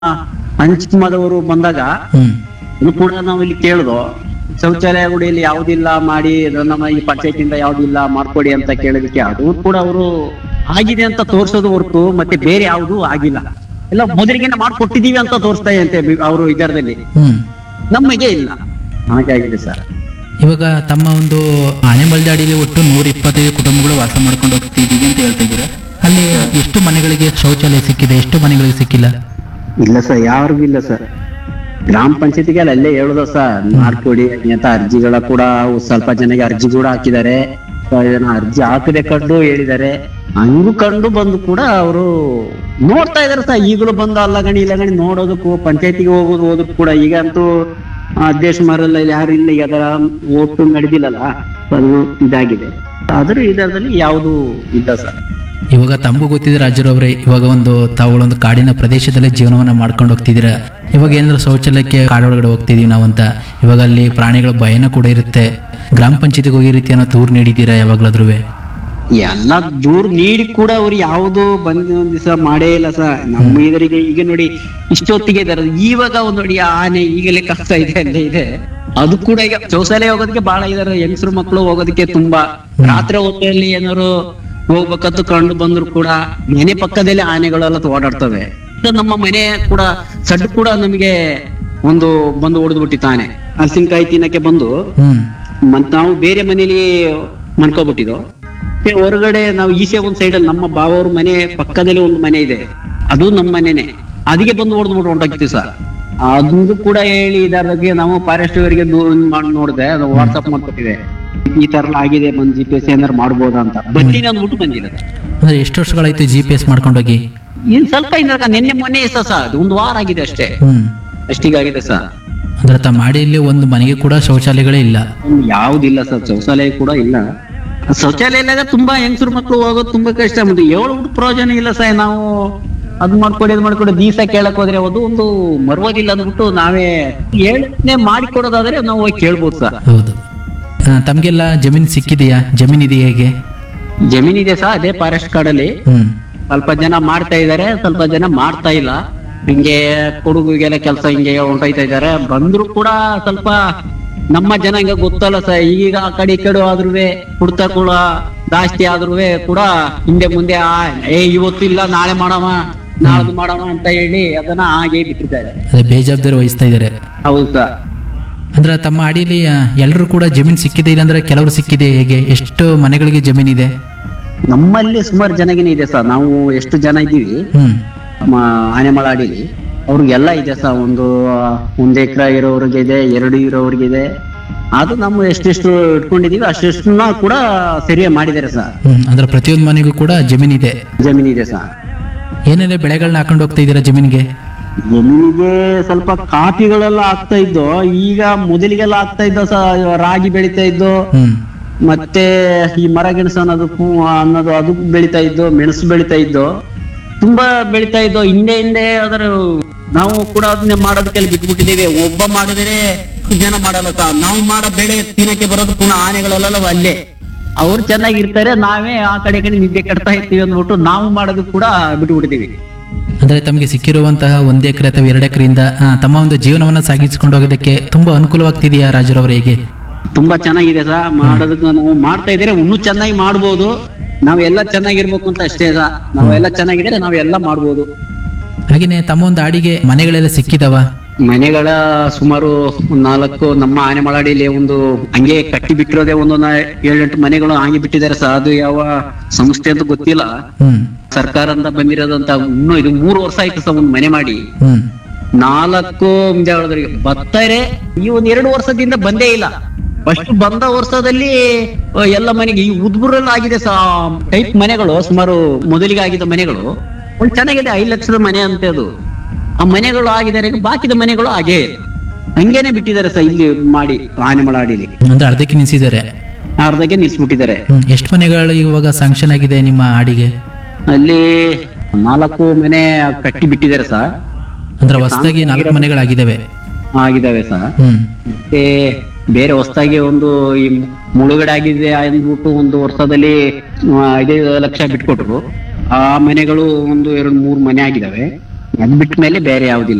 ಹಂಚಿಮದವರು ಬಂದಾಗ ಹ್ಮ್ ಇದು ಕೂಡ ನಾವು ಇಲ್ಲಿ ಕೇಳುದು ಶೌಚಾಲಯಗಳು ಇಲ್ಲಿ ಯಾವುದಿಲ್ಲ ಮಾಡಿ ಇದು ನಮ್ಮ ಈ ಪಂಚಾಯತಿಂದ ಯಾವುದಿಲ್ಲ ಮಾಡ್ಕೊಡಿ ಅಂತ ಕೇಳೋದಕ್ಕೆ ಅದು ಕೂಡ ಅವರು ಆಗಿದೆ ಅಂತ ತೋರ್ಸೋದು ಹೊರತು ಮತ್ತೆ ಬೇರೆ ಯಾವುದು ಆಗಿಲ್ಲ ಎಲ್ಲ ಮೊದಲಿಗೆ ಮಾಡ್ಕೊಟ್ಟಿದೀವಿ ಅಂತ ತೋರಿಸ್ತಾ ಅಂತೆ ಅವರು ಇದರದಲ್ಲಿ ಹ್ಮ್ ನಮಗೆ ಇಲ್ಲ ಹಾಗಾಗಿದೆ ಸರ್ ಇವಾಗ ತಮ್ಮ ಒಂದು ಆನೆಮಲ್ದಾಡಿಲಿ ಒಟ್ಟು ನೂರ ಇಪ್ಪತ್ತೈದು ಕುಟುಂಬಗಳು ವಾಸ ಮಾಡ್ಕೊಂಡು ಹೋಗ್ತಿದೀವಿ ಅಂತ ಹೇಳ್ತಾ ಇದ್ದೀರಾ ಅಲ್ಲಿ ಎಷ್ಟು ಮನೆಗಳಿಗೆ ಶೌಚಾಲಯ ಸಿಕ್ಕಿದೆ ಎಷ್ಟು ಮನೆಗಳಿಗೆ ಸಿಕ್ಕಿಲ್ಲ ಇಲ್ಲ ಸರ್ ಯಾರಿಗೂ ಇಲ್ಲ ಸರ್ ಗ್ರಾಮ ಪಂಚಾಯತಿಗೆ ಅಲ್ಲೇ ಹೇಳುದ ಸರ್ ಮಾಡ್ಕೊಡಿ ಅಂತ ಅರ್ಜಿಗಳ ಕೂಡ ಸ್ವಲ್ಪ ಜನಗೆ ಅರ್ಜಿ ಕೂಡ ಹಾಕಿದ್ದಾರೆ ಸ್ವಲ್ಪ ಜನ ಅರ್ಜಿ ಹಾಕದೆ ಕಂಡು ಹೇಳಿದ್ದಾರೆ ಹಂಗೂ ಕಂಡು ಬಂದು ಕೂಡ ಅವರು ನೋಡ್ತಾ ಇದಾರೆ ಸರ್ ಈಗಲೂ ಬಂದು ಅಲ್ಲಗಣಿ ಇಲ್ಲಗಣಿ ನೋಡೋದಕ್ಕೂ ಪಂಚಾಯತಿಗೆ ಹೋಗೋದು ಹೋದಕ್ಕೂ ಕೂಡ ಈಗ ಅಂತೂ ಅಧ್ಯಕ್ಷ ಮಾರೆಲ್ಲ ಇಲ್ಲಿ ಯಾರು ಇಲ್ಲ ಈಗ ಅದರ ಓಟು ನಡೆದಿಲ್ಲಲ್ಲ ಅದು ಇದಾಗಿದೆ ಆದ್ರೂ ಇದರಲ್ಲಿ ಯಾವುದು ಇಲ್ಲ ಸರ್ ಇವಾಗ ತಮಗೂ ಗೊತ್ತಿದೆ ರಾಜರವ್ರೆ ಇವಾಗ ಒಂದು ತಾವುಗಳೊಂದು ಕಾಡಿನ ಪ್ರದೇಶದಲ್ಲಿ ಜೀವನವನ್ನ ಮಾಡ್ಕೊಂಡು ಹೋಗ್ತಿದ್ದೀರಾ ಇವಾಗ ಏನಾದ್ರು ಶೌಚಾಲಯಕ್ಕೆ ಕಾಡೊಳಗಡೆ ಹೋಗ್ತಿದೀವಿ ನಾವಂತ ಇವಾಗ ಅಲ್ಲಿ ಪ್ರಾಣಿಗಳ ಭಯನ ಕೂಡ ಇರುತ್ತೆ ಗ್ರಾಮ ಪಂಚಾಯತಿಗೆ ಹೋಗಿ ರೀತಿ ಏನೋ ದೂರ್ ನೀಡಿದ್ದೀರಾ ಯಾವಾಗ್ಲಾದ್ರೂ ಎಲ್ಲ ದೂರ ನೀಡಿ ಕೂಡ ಅವ್ರು ಯಾವುದು ಬಂದ ಒಂದ್ ದಿವಸ ಮಾಡೇ ಇಲ್ಲ ಸರ್ ನಮ್ಮ ಇದರಿಗೆ ಈಗ ನೋಡಿ ಇಷ್ಟೊತ್ತಿಗೆ ಇದಾರೆ ಇವಾಗ ಒಂದ್ ನೋಡಿ ಆನೆ ಈಗಲೇ ಕಷ್ಟ ಇದೆ ಅಲ್ಲೇ ಇದೆ ಅದು ಕೂಡ ಈಗ ಶೌಚಾಲಯ ಹೋಗೋದಕ್ಕೆ ಬಹಳ ಇದಾರೆ ಹೆಂಗಸರು ಮಕ್ಕಳು ಹೋಗೋದಕ್ಕೆ ತುಂಬಾ ರಾತ್ರಿ ಹೊತ್ತಲ್ಲಿ ಏನಾದ್ರು ಹೋಗ್ಬೇಕಂತ ಕಂಡು ಬಂದ್ರು ಕೂಡ ಮನೆ ಪಕ್ಕದಲ್ಲಿ ಆನೆಗಳೆಲ್ಲ ಓಡಾಡ್ತವೆ ಇದು ನಮ್ಮ ಮನೆ ಕೂಡ ಸಡ್ಡು ಕೂಡ ನಮಗೆ ಒಂದು ಬಂದು ಹೊಡೆದು ಬಿಟ್ಟಿತ್ತಾನೆ ಹಲಸಿನಕಾಯಿ ತಿನ್ನಕ್ಕೆ ಬಂದು ಹ್ಮ್ ಮತ್ ನಾವು ಬೇರೆ ಮನೇಲಿ ಮನ್ಕೋಬಿಟ್ಟಿದ್ದು ಮತ್ತೆ ಹೊರಗಡೆ ನಾವು ಈಚೆ ಒಂದ್ ಸೈಡ್ ಅಲ್ಲಿ ನಮ್ಮ ಬಾವವ್ರ ಮನೆ ಪಕ್ಕದಲ್ಲಿ ಒಂದು ಮನೆ ಇದೆ ಅದು ನಮ್ಮ ಮನೆನೆ ಅದಕ್ಕೆ ಬಂದು ಹೊಡೆದು ಬಿಟ್ಟು ಹೊಂಟೋಗ್ತೀವಿ ಸರ್ ಅದು ಕೂಡ ಹೇಳಿ ಇದರ ಬಗ್ಗೆ ನಾವು ಫಾರೆಸ್ಟ್ ಅವರಿಗೆ ಮಾಡಿ ನೋಡಿದೆ ಅದು ವಾಟ್ಸ್ಆಪ್ ಮಾಡ್ಕೊಟ್ಟಿದೆ ಈ ತರ ಎಲ್ಲ ಆಗಿದೆ ಬಂದ್ ಜಿ ಪಿ ಎಸ್ ಏನಾರು ಮಾಡ್ಬೋದಾ ಅಂತ ಬರ್ತೀನಿ ಅಂದ್ಬಿಟ್ಟು ಬಂದಿದೆ ಅಂದ್ರೆ ಎಷ್ಟು ವರ್ಷಗಳಾಯ್ತು ಜಿ ಪಿ ಎಸ್ ಮಾಡ್ಕೊಂಡೋಗಿ ಇನ್ ಸ್ವಲ್ಪ ಇನ್ನ ನಿನ್ನೆ ಮೊನ್ನೆ ಸರ್ ಸರ್ ಅದು ಒಂದು ವಾರ ಆಗಿದೆ ಅಷ್ಟೇ ಹ್ಮ್ ಅಷ್ಟಿಗಾಗಿದೆ ಸರ್ ಅಂದ್ರೆ ತಮ್ಮ ಮಾಡಿಯಲ್ಲಿ ಒಂದು ಮನೆಗೆ ಕೂಡ ಶೌಚಾಲಯಗಳೇ ಇಲ್ಲ ಒಂದು ಯಾವ್ದಿಲ್ಲ ಸರ್ ಶೌಚಾಲಯ ಕೂಡ ಇಲ್ಲ ಶೌಚಾಲಯ ಇಲ್ಲದ ತುಂಬಾ ಹೆಂಗಸರು ಮಕ್ಕಳು ಹೋಗೋದು ತುಂಬಾ ಕಷ್ಟ ಮತ್ತೆ ಏಳು ಪ್ರಯೋಜನ ಇಲ್ಲ ಸರ್ ನಾವು ಅದ್ ಮಾಡ್ಕೊಡಿ ಅದ್ ಮಾಡ್ಕೊಡಿ ದೀಸ ಕೇಳಕ್ ಹೋದ್ರೆ ಅದು ಒಂದು ಮರುವುದಿಲ್ಲ ಅಂದ್ಬಿಟ್ಟು ನಾವೇ ಹೇಳನೆ ಮಾಡಿಕೊಡೋದಾದ್ರೆ ನಾವು ಹೋಗಿ ಕೇಳ್ಬೋದು ಸರ್ ಹೌದು ಆ, ತಮ್ಗೆಲ್ಲ ಜಮೀನ್ ಸಿಕ್ಕಿದೆಯಾ ಜಮೀನ್ ಇದೆಯಾ ಹೇಗೆ ಜಮೀನ್ ಇದೆ ಸರ್ ಅದೇ ಫಾರೆಸ್ಟ್ ಕಾಡಲ್ಲಿ ಹ್ಮ್ ಸ್ವಲ್ಪ ಜನ ಮಾಡ್ತಾ ಇದಾರೆ ಸ್ವಲ್ಪ ಜನ ಮಾಡ್ತಾ ಇಲ್ಲ ಹಿಂಗೆ ಕೊಡಗುಗೆಲ್ಲ ಕೆಲಸ ಹಿಂಗೆ ಹೊಂಟೈತಾ ಇದಾರೆ ಬಂದ್ರು ಕೂಡ ಸ್ವಲ್ಪ ನಮ್ಮ ಜನ ಹಿಂಗ ಗೊತ್ತಲ್ಲ ಸರ್ ಈಗ ಆ ಕಡೆ ಈ ಕಡೆ ಆದ್ರೂ ಕುಡ್ತ ಕೂಡ ಜಾಸ್ತಿ ಆದ್ರೂ ಕೂಡ ಹಿಂದೆ ಮುಂದೆ ಆ ಏ ಇವತ್ತು ಇಲ್ಲ ನಾಳೆ ಮಾಡವ ನಾಳ್ದು ಮಾಡವ ಅಂತ ಹೇಳಿ ಅದನ್ನ ಹಾಗೆ ಬಿಟ್ಟಿದ್ದಾರೆ ಅದೇ ಬೇಜವಾಬ್ದಾರಿ ವಹಿಸ್ತಾ ಇದ್ದಾರೆ ಹೌದು ಸರ್ ಅಂದ್ರೆ ತಮ್ಮ ಅಡಿಯಲ್ಲಿ ಎಲ್ಲರೂ ಕೂಡ ಜಮೀನ್ ಸಿಕ್ಕಿದೆ ಇಲ್ಲಾಂದ್ರೆ ಕೆಲವರು ಸಿಕ್ಕಿದೆ ಹೇಗೆ ಎಷ್ಟು ಮನೆಗಳಿಗೆ ಜಮೀನ್ ಇದೆ ನಮ್ಮಲ್ಲಿ ಸುಮಾರು ಜನಗಿನ ಇದೆ ಸರ್ ನಾವು ಎಷ್ಟು ಜನ ಇದ್ದೀವಿ ಹ್ಮ್ ನಮ್ಮ ಆನೆಮಳ ಅಡಿಲಿ ಅವ್ರಿಗೆಲ್ಲ ಇದೆ ಸರ್ ಒಂದು ಒಂದ್ ಎಕರೆ ಇರೋವ್ರಿಗೆ ಇದೆ ಎರಡು ಇರೋವ್ರಿಗೆ ಇದೆ ಅದು ನಮ್ಮ ಎಷ್ಟೆಷ್ಟು ಇಟ್ಕೊಂಡಿದೀವಿ ಅಷ್ಟೆಷ್ಟನ್ನ ಕೂಡ ಸರಿಯಾಗಿ ಮಾಡಿದ್ದಾರೆ ಸರ್ ಹ್ಮ್ ಅಂದ್ರೆ ಪ್ರತಿಯೊಂದು ಮನೆಗೂ ಕೂಡ ಜಮೀನ್ ಇದೆ ಜಮೀನ್ ಇದೆ ಸರ್ ಏನೆಲ್ಲ ಬೆಳೆಗಳನ್ನ ಹಾಕೊಂಡು ಹೋಗ್ತಾ ಇದ್ದೀರಾ ಜಮೀನ್ಗೆ ಜಮೀನಿಗೆ ಸ್ವಲ್ಪ ಕಾಫಿಗಳೆಲ್ಲ ಆಗ್ತಾ ಇದ್ದು ಈಗ ಮೊದಲಿಗೆಲ್ಲ ಆಗ್ತಾ ಇದ್ದ ಸರ್ ರಾಗಿ ಬೆಳಿತಾ ಇದ್ದು ಹ್ಮ್ ಮತ್ತೆ ಈ ಮರ ಗೆಣಸು ಅನ್ನೋದು ಪೂ- ಅನ್ನೋದು ಅದು ಬೆಳಿತಾ ಇದ್ದು ಮೆಣಸು ಬೆಳಿತಾ ಇದ್ದು ತುಂಬಾ ಬೆಳಿತಾ ಇದ್ದು ಹಿಂದೆ ಹಿಂದೆ ಅದರ ನಾವು ಕೂಡ ಅದನ್ನೇ ಮಾಡೋದಕ್ಕೆಲ್ಲ ಬಿಟ್ಬಿಟ್ಟಿದ್ದೀವಿ ಒಬ್ಬ ಮಾಡಿದ್ರೆ ಜನ ಮಾಡಲ್ಲ ಸರ್ ನಾವು ಮಾಡೋ ಬೆಳೆ ತಿನ್ನಕ್ಕೆ ಬರೋದು ಪುನಃ ಆನೆಗಳೆಲ್ಲ ಅಲ್ಲೇ ಅವ್ರು ಚೆನ್ನಾಗಿರ್ತಾರೆ ನಾವೇ ಆ ಕಡೆ ಈ ಕಡೆ ನಿದ್ದೆ ಕೆಡ್ತಾ ಇರ್ತೀವಿ ಅಂದ್ಬಿಟ್ಟು ನಾವು ಮಾಡೋದು ಕೂಡ ಬಿಟ್ಬಿಟ್ಟಿದೀವಿ ಅಂದ್ರೆ ತಮಗೆ ಸಿಕ್ಕಿರುವಂತಹ ಒಂದ್ ಎಕರೆ ಅಥವಾ ಎರಡು ಎಕರೆಯಿಂದ ತಮ್ಮ ಒಂದು ಜೀವನವನ್ನ ಸಾಗಿಸಿಕೊಂಡು ಹೋಗೋದಕ್ಕೆ ತುಂಬಾ ಅನುಕೂಲವಾಗ್ತಿದೆಯಾ ರಾಜರವ್ರ ಹೇಗೆ ತುಂಬಾ ಚೆನ್ನಾಗಿದೆ ಸರ್ ಮಾಡೋದಕ್ಕೆ ನಾವು ಮಾಡ್ತಾ ಇದ್ರೆ ಇನ್ನೂ ಚೆನ್ನಾಗಿ ಮಾಡ್ಬೋದು ನಾವೆಲ್ಲ ಚೆನ್ನಾಗಿರ್ಬೇಕು ಅಂತ ಅಷ್ಟೇ ಸರ್ ನಾವೆಲ್ಲ ಚೆನ್ನಾಗಿದ್ರೆ ನಾವೆಲ್ಲ ಮಾಡ್ಬೋದು ಹಾಗೇನೆ ತಮ್ಮ ಒಂದು ಆಡಿಗೆ ಮನೆಗಳೆಲ್ಲ ಸಿಕ್ಕಿದವ ಮನೆಗಳ ಸುಮಾರು ಒಂದ್ ನಾಲ್ಕು ನಮ್ಮ ಆನೆ ಮಳಾಡಿಲಿ ಒಂದು ಹಂಗೆ ಕಟ್ಟಿ ಬಿಟ್ಟಿರೋದೇ ಒಂದು ನಾ- ಏಳೆಂಟು ಮನೆಗಳು ಹಂಗೆ ಬಿಟ್ಟಿದ್ದಾರೆ ಸರ್ ಅದು ಯಾವ ಸಂಸ್ಥೆ ಅಂತ ಗೊತ್ತಿಲ್ಲ ಹ್ಮ್ ಸರ್ಕಾರದಿಂದ ಬಂದಿರೋದಂತ ಇನ್ನೂ ಇದು ಮೂರು ವರ್ಷ ಆಯ್ತು ಸರ್ ಒಂದು ಮನೆ ಮಾಡಿ ಹ್ಮ್ ನಾಲ್ಕು ಹೇಳಿದ್ರಿಗೆ ಬರ್ತಾರೆ ಈ ಒಂದ್ ಎರಡು ವರ್ಷದಿಂದ ಬಂದೇ ಇಲ್ಲ ಫಸ್ಟ್ ಬಂದ ವರ್ಷದಲ್ಲಿ ಅಹ್, ಎಲ್ಲ ಮನೆಗೆ ಈ ಉದ್ಬುರೆಲ್ಲ ಆಗಿದೆ ಸಾ ಟೈಪ್ ಮನೆಗಳು ಸುಮಾರು ಮೊದಲಿಗೆ ಆಗಿದ್ದ ಮನೆಗಳು ಒಂದು ಚೆನ್ನಾಗಿದೆ ಐದು ಲಕ್ಷದ ಮನೆ ಅಂತ ಅದು ಆ ಮನೆಗಳು ಆಗಿದ್ದಾರೆ ಬಾಕಿದ ಮನೆಗಳು ಹಾಗೆ ಹಂಗೇನೆ ಬಿಟ್ಟಿದ್ದಾರೆ ಸರ್ ಇಲ್ಲಿ ಮಾಡಿ ಆನೆಮಳಾಡಿಲಿ ಅಂದ್ರೆ ಅರ್ಧಕ್ಕೆ ನಿಲ್ಸಿದ್ದಾರೆ ಅರ್ಧಕ್ಕೆ ನಿಲ್ಸ್ಬಿಟ್ಟಿದ್ದಾರೆ ಹ್ಮ್ ಎಷ್ಟು ಮನೆಗಳು ಇವಾಗ ಸ್ಯಾಂಕ್ಷನ್ ಆಗಿದೆ ನಿಮ್ಮ ಆಡಿಗೆ ಅಲ್ಲಿ ನಾಲ್ಕು ಮನೆ ಕಟ್ಟಿ ಬಿಟ್ಟಿದ್ದಾರೆ ಸರ್ ಅಂದ್ರೆ ಹೊಸದಾಗಿ ನಾಲ್ಕು ಮನೆಗಳಾಗಿದ್ದಾವೆ ಆಗಿದ್ದಾವೆ ಸರ್ ಹ್ಮ್ ಮತ್ತೆ ಬೇರೆ ಹೊಸದಾಗಿ ಒಂದು ಈ ಮುಳುಗಡೆ ಆಗಿದೆ ಅಂದ್ಬಿಟ್ಟು ಒಂದು ವರ್ಷದಲ್ಲಿ ಆ, ಐದೈದು ಲಕ್ಷ ಬಿಟ್ಕೊಟ್ರು ಆ ಮನೆಗಳು ಒಂದು ಎರಡು ಮೂರು ಮನೆ ಆಗಿದಾವೆ ಅದ್ ಬಿಟ್ಟ ಮೇಲೆ ಬೇರೆ ಯಾವ್ದಿಲ್ಲ